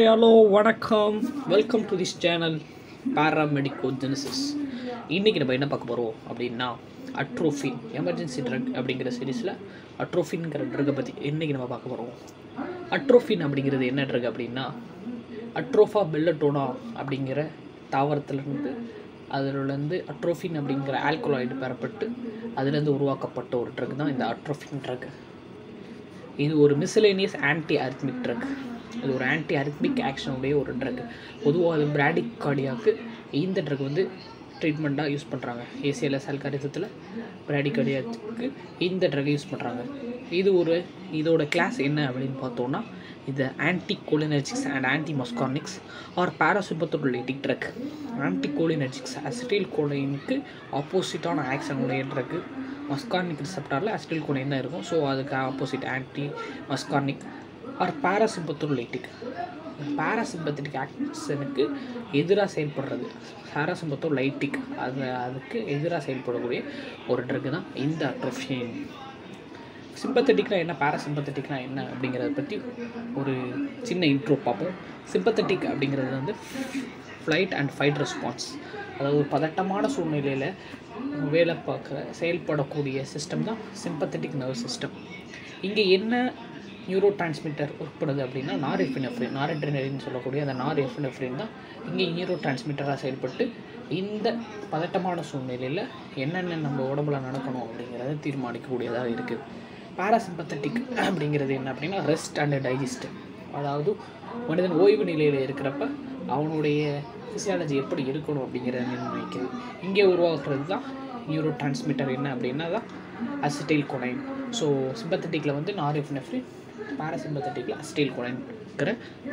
hi hello வணக்கம் welcome to this channel Paramedico Genesis இன்றைக்கி நம்ம என்ன பார்க்க போகிறோம் அப்படின்னா அட்ரோஃபின் எமர்ஜென்சி ட்ரக் அப்படிங்கிற சீரீஸில் அட்ரோஃபின்ங்கிற ட்ரக்கை பற்றி இன்றைக்கி நம்ம பார்க்க போகிறோம் அட்ரோஃபின் அப்படிங்கிறது என்ன ட்ரக் அப்படின்னா அட்ரோஃபா பெல்லட்டோனா அப்படிங்கிற தாவரத்துலேருந்து அதிலேருந்து அட்ரோஃபின் அப்படிங்கிற ஆல்கலாய்டு பெறப்பட்டு அதுலேருந்து உருவாக்கப்பட்ட ஒரு ட்ரக் தான் இந்த அட்ரோஃபின் ட்ரக் இது ஒரு மிஸ்லேனியஸ் ஆன்டி அரித்மிக் ட்ரக் இது ஒரு ஆன்டி அரித்மிக் ஆக்ஷனுடைய ஒரு ட்ரக் பொதுவாக அது பிராடிக் கார்டியாவுக்கு இந்த ட்ரக் வந்து ட்ரீட்மெண்ட்டாக யூஸ் பண்ணுறாங்க ஏசிஎல்எஸ் அல்காரிசத்தில் பிராடிக் கார்டியாவுக்கு இந்த ட்ரக்கை யூஸ் பண்ணுறாங்க இது ஒரு இதோட கிளாஸ் என்ன அப்படின்னு பார்த்தோன்னா இது anti cholinergics and anti muscarinics are parasympatholytic drug anti cholinergics acetyl கோலைனுக்கு ஆப்போசிட்டான ஆக்ஷனுடைய ட்ரக்கு மஸ்கார்னிக் ரிசெப்டாரில் அசிட்டில் கோலைன் தான் இருக்கும் ஸோ அதுக்கு opposite anti muscarinic are parasympatholytic parasympathetic ஆக்ஷனுக்கு எதிராக செயல்படுறது பாராசிம்பத்தோ லைட்டிக் அது அதுக்கு எதிராக செயல்படக்கூடிய ஒரு ட்ரக்கு தான் இந்த அட்ரோஃபின் சிம்பத்தட்டிக்னா என்ன பாராசிம்பத்தட்டிக்னா என்ன அப்படிங்கிறத பற்றி ஒரு சின்ன இன்ட்ரோ பார்ப்போம் சிம்பத்தட்டிக் அப்படிங்கிறது வந்து ஃப்ளைட் அண்ட் ஃபைட் ரெஸ்பான்ஸ் அதாவது ஒரு பதட்டமான சூழ்நிலையில் வேலை பார்க்குற செயல்படக்கூடிய சிஸ்டம் தான் சிம்பத்தட்டிக் நர்வ் சிஸ்டம் இங்கே என்ன நியூரோ டிரான்ஸ்மிட்டர் ஒர்க் பண்ணுது அப்படின்னா நார் எஃபினெஃப்ரின் நார் எட்ரினரின்னு சொல்லக்கூடிய அந்த நார் எஃபினெஃப்ரின் தான் இங்கே நியூரோ டிரான்ஸ்மிட்டராக செயல்பட்டு இந்த பதட்டமான சூழ்நிலையில் என்னென்ன நம்ம உடம்புல நடக்கணும் அப்படிங்கிறத தீர்மானிக்கக்கூடியதாக இருக்குது பாராசிம்பத்தட்டிக் அப்படிங்கிறது என்ன அப்படின்னா ரெஸ்ட் அண்ட் டைஜஸ்ட் அதாவது மனிதன் ஓய்வு நிலையில் இருக்கிறப்ப அவனுடைய ஃபிசியாலஜி எப்படி இருக்கணும் அப்படிங்கிறத நிர்ணயிக்குது இங்கே உருவாகிறது தான் நியூரோ டிரான்ஸ்மிட்டர் என்ன அப்படின்னா தான் அசிட்டைல் கொலைன் ஸோ சிம்பத்தட்டிக்கில் வந்து நாரிஃபினெஃப்ரின் பாராசிம்பத்தட்டிக்கில் அசிட்டைல் கொலைன்கிற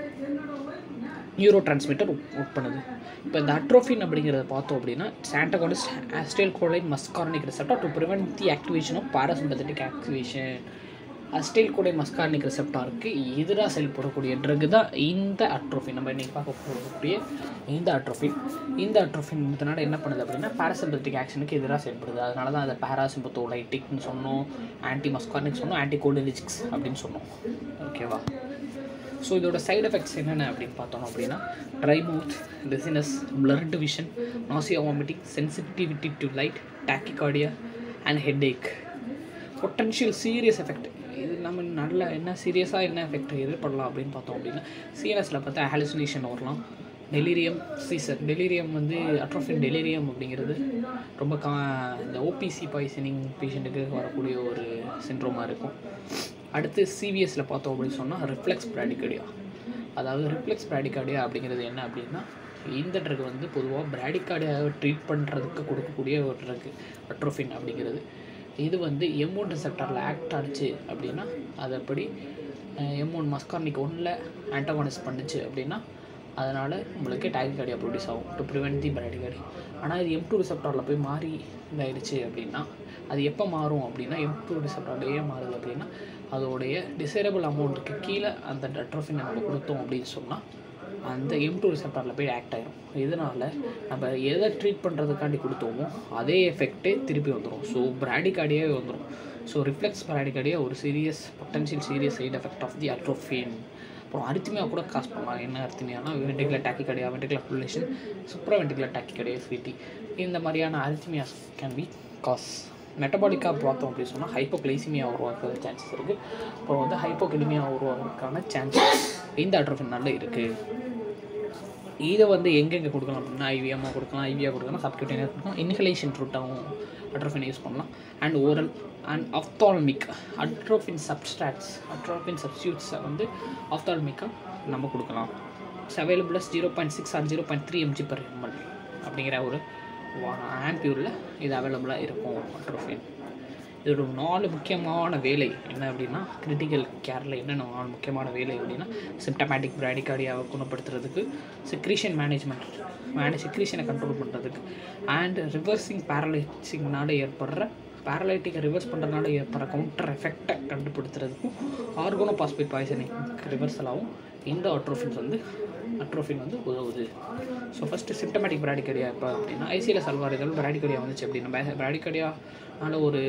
நியூரோ டிரான்ஸ்மிட்டர் ஒர்க் பண்ணுது இப்போ இந்த அட்ரோஃபின் அப்படிங்கிறத பார்த்தோம் அப்படின்னா antagonist acetyl choline muscarinic receptor to prevent the activation of parasympathetic activation acetyl கோடை மஸ்கார்னிக் ரிசெப்டாருக்கு எதிராக செயல்படக்கூடிய ட்ரக் தான் இந்த அட்ரோஃபின் நம்ம இன்றைக்கி பார்க்க போகக்கூடிய இந்த அட்ரோஃபின் இந்த அட்ரோஃபின் இதனால என்ன பண்ணுது அப்படின்னா பாராசிம்பத்திக் ஆக்ஷனுக்கு எதிராக செயல்படுது அதனால தான் அதை பாராசிம்பத்தோலைட்டிக்னு சொன்னோம் ஆன்டி மஸ்கார்னிக் சொன்னோம் ஆன்டி கோலிஜிக்ஸ் அப்படின்னு சொன்னோம் ஓகேவா ஸோ இதோட சைடு எஃபெக்ட்ஸ் என்னென்ன அப்படின்னு பார்த்தோம் அப்படின்னா dry mouth dizziness blurred vision nausea vomiting sensitivity to light tachycardia and headache potential serious effect இது நம்ம நல்ல என்ன சீரியஸாக என்ன எஃபெக்ட் எதிர்படலாம் அப்படின்னு பார்த்தோம் அப்படின்னா சிஎன்எஸில் பார்த்தா ஹாலுசினேஷன் வரலாம் டெலிரியம் சீசர் டெலிரியம் வந்து அட்ரோஃபின் டெலிரியம் அப்படிங்கிறது ரொம்ப கா இந்த ஓபிசி பாய்சனிங் பேஷண்ட்டுக்கு வரக்கூடிய ஒரு சின்ட்ரோமாக இருக்கும் அடுத்து சிவிஎஸில் பார்த்தோம் அப்படின்னு சொன்னால் ரிஃப்ளெக்ஸ் பிராடிகடியா அதாவது ரிஃப்ளெக்ஸ் பிராடிகார்டியா அப்படிங்கிறது என்ன அப்படின்னா இந்த ட்ரக் வந்து பொதுவாக பிராடிகார்டியாவை ட்ரீட் பண்ணுறதுக்கு கொடுக்கக்கூடிய ஒரு ட்ரக் அட்ரோஃபின் அப்படிங்கிறது இது வந்து எம்மோன் ரிசெப்டரில் ஆக்ட் ஆச்சு அப்படின்னா அது அப்படி எம்மோன் மஸ்கார்னிக் ஒன்றில் ஆன்டகானிஸ் பண்ணுச்சு அப்படின்னா அதனால் உங்களுக்கு டாக்கிகார்டியா ப்ரொடியூஸ் ஆகும் டு ப்ரிவென்ட் தி பிராடிகார்டி ஆனால் இது எம் டூ ரிசெப்டரில் போய் மாறி இதாயிடுச்சு அப்படின்னா அது எப்போ மாறும் அப்படின்னா எம் டூ ரிசெப்டரில் ஏன் மாறுது அப்படின்னா அதோடைய டிசைரபிள் அமௌண்ட்டுக்கு கீழே அந்த அட்ரோஃபின் நம்ம கொடுத்தோம் அப்படின்னு சொன்னால் அந்த எம் டூ ரிசெப்டரில் போய் ஆக்ட் ஆகிரும் இதனால் நம்ம எதை ட்ரீட் பண்ணுறதுக்காண்டி கொடுத்தோமோ அதே எஃபெக்டே திருப்பி வந்துடும் ஸோ பிராடிகார்டியாவே வந்துடும் ஸோ ரிஃப்ளெக்ஸ் பிராடிகார்டியா ஒரு serious potential serious side effect of the atropine அப்புறம் அரித்திமியா கூட காஸ் பண்ணலாம் என்ன அரித்திமியானா ventricular tachycardia ventricular fibrillation supra ventricular tachycardia எஃபிடி இந்த மாதிரியான அரித்திமியாஸ் கேன் பி காஸ் மெட்டபாலிக்காக பார்த்தோம் அப்படின்னு சொன்னால் ஹைப்போக்ளைசிமியா உருவாக்குற சான்சஸ் இருக்குது அப்புறம் வந்து ஹைப்போகிலிமியா உருவாக்குறதுக்கான சான்சஸ் இந்த அட்ரோஃபின் நல்ல இருக்குது இதை வந்து எங்கெங்கே கொடுக்கலாம் அப்படின்னா ஐவிஎம்மாக கொடுக்கலாம் ஐவியாக கொடுக்கலாம் சப்கியூட்டேனியாக கொடுக்கலாம் இன்ஹலேஷன் ரூட்டாகவும் அட்ரோஃபின் யூஸ் பண்ணலாம் and oral and ophthalmic atropine substrates atropine சப்ஸ்டியூட்ஸை வந்து அப்தால்மிக்காக நம்ம கொடுக்கலாம் it's available as zero point six or zero point three mg per ml அப்படிங்கிற ஒரு ஆம்பியூரில் இது அவைலபிளாக இருக்கும் அட்ரோஃபின் இதோட நாலு முக்கியமான வேலை என்ன அப்படின்னா கிரிட்டிக்கல் கேரில் என்னென்ன நாலு முக்கியமான வேலை அப்படின்னா சிம்டமேட்டிக் பிராடிகார்டியாவை குணப்படுத்துறதுக்கு செக்ரீஷன் மேனேஜ்மெண்ட் மேனேஜ் செக்ரீஷனை கண்ட்ரோல் பண்ணுறதுக்கு அண்ட் ரிவர்சிங் பேரலைசிங்னால ஏற்படுற பேரலைட்டிக்கை ரிவர்ஸ் பண்ணுறதுனால ஏற்படுற கவுண்டர் எஃபெக்டை கண்டுபிடித்துறதுக்கும் ஆர்கோனோ பாஸ்பேட் பாய்சனிங் ரிவர்சலாகவும் இந்த அட்ரோஃபின்ஸ் வந்து அட்ரோஃபின் வந்து உதவுது ஸோ ஃபஸ்ட்டு சிம்டமேட்டிக் பிராடிகடியா இப்போ அப்படின்னா ஐசிஎல் சல்வாரிதல் பிராடிகடியா வந்துச்சு அப்படின்னா பிராடிகடியானால ஒரு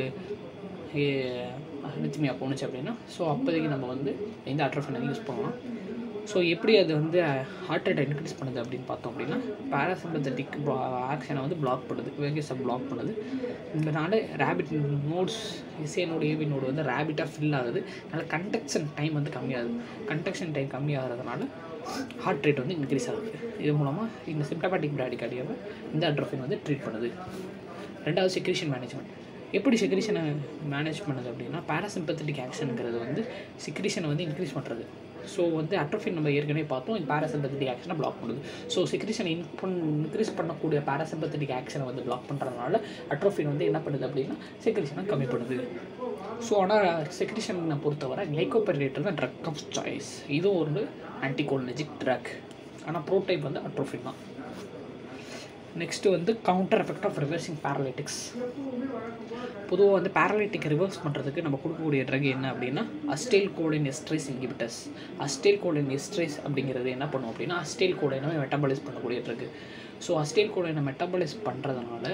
நித்திமியா போணுச்சு அப்படின்னா ஸோ அப்போதைக்கு நம்ம வந்து இந்த அட்ரோஃபினை யூஸ் பண்ணலாம் ஸோ எப்படி அது வந்து ஹார்ட் ரேட்டை இன்க்ரீஸ் பண்ணுது அப்படின்னு பார்த்தோம் அப்படின்னா பேராசிம்பத்தட்டிக் ஆக்ஷனை வந்து பிளாக் பண்ணுது வேகஸை பிளாக் பண்ணுது இதனால ரேபிட் நோட்ஸ் இசையனோட ஏவி நோடு வந்து ரேபிட்டாக ஃபில் ஆகுது அதனால் கண்டக்ஷன் டைம் வந்து கம்மியாகுது கண்டக்ஷன் டைம் கம்மியாகிறதுனால ஹார்ட் ரேட் வந்து இன்க்ரீஸ் ஆகுது இது மூலமாக இந்த சிம்டமேட்டிக் பிராடிகார்டியாவை இந்த அட்ரோஃபின் வந்து ட்ரீட் பண்ணுது ரெண்டாவது செக்ரிஷன் மேனேஜ்மெண்ட் எப்படி செக்ரிஷனை மேனேஜ் பண்ணுது அப்படின்னா பேராசிம்பத்தட்டிக் ஆக்ஷனுங்கிறது வந்து செக்ரிஷனை வந்து இன்க்ரீஸ் பண்ணுறது ஸோ வந்து அட்ரோஃபின் நம்ம ஏற்கனவே பார்த்தோம் இந்த பேராசிம்பத்தட்டிக் ஆக்ஷனை பிளாக் பண்ணுது ஸோ செக்ரிஷனை இன் பண் இன்க்ரீஸ் பண்ணக்கூடிய பேராசிம்பத்தட்டிக் ஆக்ஷனை வந்து பிளாக் பண்ணுறதுனால அட்ரோஃபின் வந்து என்ன பண்ணுது அப்படின்னா செக்ரிஷனை கம்மி பண்ணுது ஸோ ஆனால் செக்ரிஷனை பொறுத்தவரை கிளைகோபெரேட்டர் தான் ட்ரக் ஆஃப் சாய்ஸ் இதுவும் ஒரு ஆன்டிகோலஜிக் ட்ரக் ஆனால் ப்ரோடைப் வந்து அட்ரோஃபின் தான் நெக்ஸ்ட்டு வந்து counter effect of reversing paralytics பொதுவாக வந்து பேரலைட்டிக் ரிவர்ஸ் பண்ணுறதுக்கு நம்ம கொடுக்கக்கூடிய ட்ரக் என்ன அப்படின்னா acetyl choline esterase inhibitors acetyl choline esterase அப்படிங்கிறது என்ன பண்ணும் அப்படின்னா அஸ்டேல் கோலினை மெட்டபாலைஸ் பண்ணக்கூடிய ட்ரக் ஸோ அஸ்டேல் கோலினை மெட்டபாலைஸ் பண்ணுறதுனால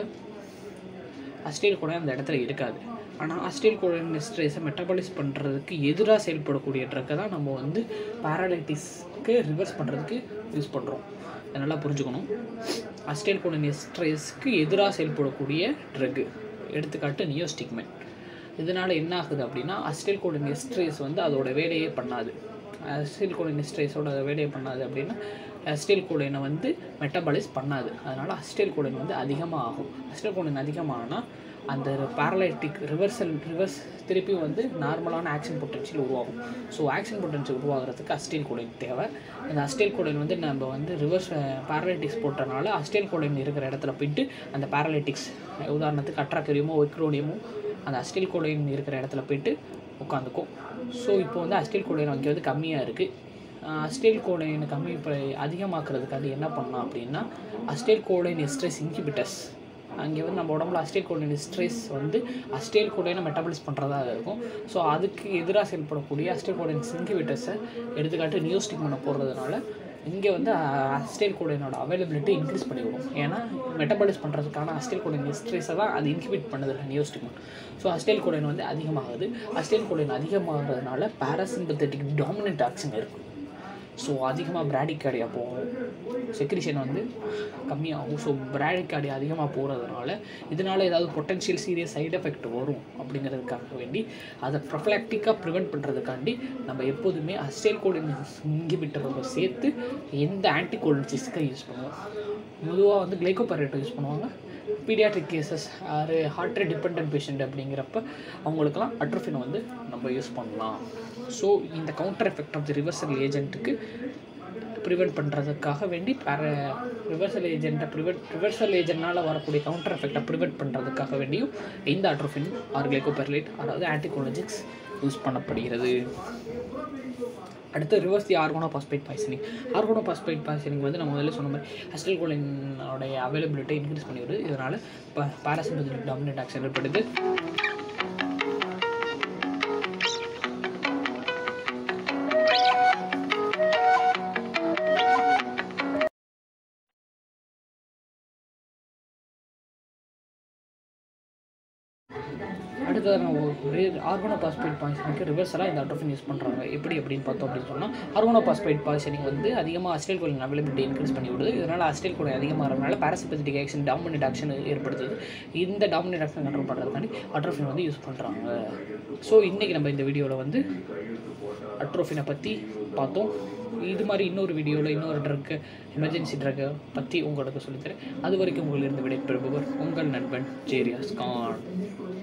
அஸ்டேல் கோலின் அந்த இடத்துல இருக்காது ஆனால் அஸ்டேல் கோலின் எஸ்ட்ரேஸை மெட்டபாலைஸ் பண்ணுறதுக்கு எதிராக செயல்படக்கூடிய ட்ரக்கை தான் நம்ம வந்து பேரலைட்டிஸ்க்கு ரிவர்ஸ் பண்ணுறதுக்கு யூஸ் பண்ணுறோம் அதை நல்லா புரிஞ்சுக்கணும் அஸ்டேல் கோலின் எஸ்ட்ரேஸ்க்கு எதிராக செயல்படக்கூடிய ட்ரக்கு எடுத்துக்காட்டு நியோஸ்டிக்மெண்ட் இதனால் என்ன ஆகுது அப்படின்னா அஸ்டேல் கோலின் எஸ்ட்ரேஸ் வந்து அதோட வேலையே பண்ணாது அஸ்டேல் கோலின் எஸ்ட்ரேஸோட வேலையை பண்ணாது அப்படின்னா அஸ்டேல் கோலினை வந்து மெட்டபாலைஸ் பண்ணாது அதனால் அஸ்டேல் கோலின் வந்து அதிகமாக ஆகும் அஸ்டேல் கோலின் அதிகமானால் அந்த பேரலைட்டிக் ரிவர்சல் ரிவர்ஸ் திருப்பி வந்து நார்மலான ஆக்ஷன் பொட்டன்ஷியல் உருவாகும் ஸோ ஆக்ஷன் பொட்டன்ஷியல் உருவாகிறதுக்கு அஸ்டேல் கோலின் தேவை அந்த அஸ்டேல் கோலின் வந்து நம்ம வந்து ரிவர்ஸ் பேரலைட்டிக்ஸ் போட்டனால அஸ்டேல் கோலின் இருக்கிற இடத்துல போயிட்டு அந்த பேரலைட்டிக்ஸ் உதாரணத்துக்கு அட்ராக்கரியமோ ஒக்ரோடியமோ அந்த அஸ்டேல் கோலின் இருக்கிற இடத்துல போயிட்டு உட்காந்துக்கும் ஸோ இப்போ வந்து அஸ்டேல் கோலின் அங்கே வந்து கம்மியாக இருக்குது அஸ்டேல் கோலைனை கம்மி இப்போ அதிகமாக்குறதுக்காக என்ன பண்ணலாம் அப்படின்னா அஸ்டேல் கோலைன் எஸ்ட்ரெஸ் இன்ஹிபிட்டர்ஸ் அங்கே வந்து நம்ம உடம்புல அஸ்டேல் கோலைன் ஸ்ட்ரெஸ் வந்து அஸ்டேல் கோலைனை மெட்டபாலிஸ் பண்ணுறதா இருக்கும் ஸோ அதுக்கு எதிராக செயல்படக்கூடிய அஸ்டேல் கோலைன் இன்ஹிபிட்டர்ஸை எடுத்துக்காட்டு நியூஸ்டிக் பண்ண போடுறதுனால இங்கே வந்து அஸ்டேல் கோலைனோட அவைலபிலிட்டி இன்க்ரீஸ் பண்ணிவிடும் ஏன்னா மெட்டபாலிஸ் பண்ணுறதுக்கான அஸ்டேல் கோலைன் ஸ்ட்ரெஸ்ஸை தான் அது இன்ஹிபிட் பண்ணுது நியோஸ்டிக் ஸோ அஸ்டேல் கோலைன் வந்து அதிகமாகுது அஸ்டேல் கோலைன் அதிகமாகிறதுனால பேராசிம்பத்தட்டிக் டாமினன்ட் ஆக்ஷன் இருக்கும் ஸோ அதிகமாக பிராடிகார்டியா போகும் செக்ரிஷன் வந்து கம்மியாகும் ஸோ பிராடிகார்டியா அதிகமாக போகிறதுனால இதனால் ஏதாவது பொட்டன்ஷியல் சீரியஸ் சைடு எஃபெக்ட் வரும் அப்படிங்கிறதுக்காக வேண்டி அதை ப்ரொஃபலாக்டிக்காக ப்ரிவெண்ட் பண்ணுறதுக்காண்டி நம்ம எப்போதுமே அஸ்டேல் கோலின் இன்ஹிபிட்டரோட சேர்த்து எந்த ஆன்டிகோலின்சிஸ்க்கு யூஸ் பண்ணுவோம் பொதுவாக வந்து கிளைகோபரேட்டர் யூஸ் பண்ணுவாங்க பீடியாட்ரிக் கேசஸ் ஆறு ஹார்ட் ரேட் டிபெண்ட் பேஷண்ட் அப்படிங்கிறப்ப அவங்களுக்கெல்லாம் அட்ரோஃபினை வந்து நம்ம யூஸ் பண்ணலாம் ஸோ இந்த counter effect of the reversal ஏஜென்ட்டுக்கு ப்ரிவெண்ட் பண்ணுறதுக்காக வேண்டி பேர ரிவர்சல் ஏஜென்ட்டை ப்ரிவெண்ட் ரிவர்சல் ஏஜென்ட்னால் வரக்கூடிய கவுண்டர் எஃபெக்டை ப்ரிவெண்ட் பண்ணுறதுக்காக வேண்டியும் இந்த அட்ரோஃபின் ஆர் கிளைகோபெர்லேட் அதாவது ஆன்டிகோலஜிக்ஸ் யூஸ் பண்ணப்படுகிறது அடுத்து reverse the organo phosphate poisoning organo phosphate poisoning வந்து நம்ம முதல்ல சொன்ன மாதிரி அஸ்டல் கோலினோடைய அவைலபிலிட்டி இன்க்ரீஸ் பண்ணி வருது இதனால் இப்போ பாராசிம்பத்திக் டாமினேட் ஆக்ஷன் ஏற்படுது அடுத்தது நம்ம ஒரு ஆர்கோனோ பாஸ்பேட் பாய்சனுக்கு ரிவர்சலாக இந்த அட்ரோஃபின் யூஸ் பண்ணுறாங்க எப்படி அப்படின்னு பார்த்தோம் அப்படின்னு சொன்னால் ஆர்கோனோ பாஸ்பேட் பாய்சனிங் வந்து அதிகமாக அஸ்டேல் கோலின் அவைலபிலிட்டி இன்க்ரீஸ் பண்ணி விடுது இதனால் அஸ்டேல் கோலின் அதிகமாகிறதுனால பேராசிபத்திக் ஆக்ஷன் டாமினேட் ஆக்ஷன் ஏற்படுத்துது இந்த டாமினேட் ஆக்ஷன் கண்ட்ரோல் பண்ணுறதுக்காண்டி அட்ரோஃபின் வந்து யூஸ் பண்ணுறாங்க ஸோ இன்றைக்கி நம்ம இந்த வீடியோவில் வந்து அட்ரோஃபினை பற்றி பார்த்தோம் இது மாதிரி இன்னொரு வீடியோவில் இன்னொரு ட்ரக்கு எமர்ஜென்சி ட்ரக்கை பற்றி உங்களுக்கு சொல்லித்தரேன் அது வரைக்கும் உங்களிருந்து விடைபெறுபவர் உங்கள் நண்பன் ஜேரியாஸ் கான்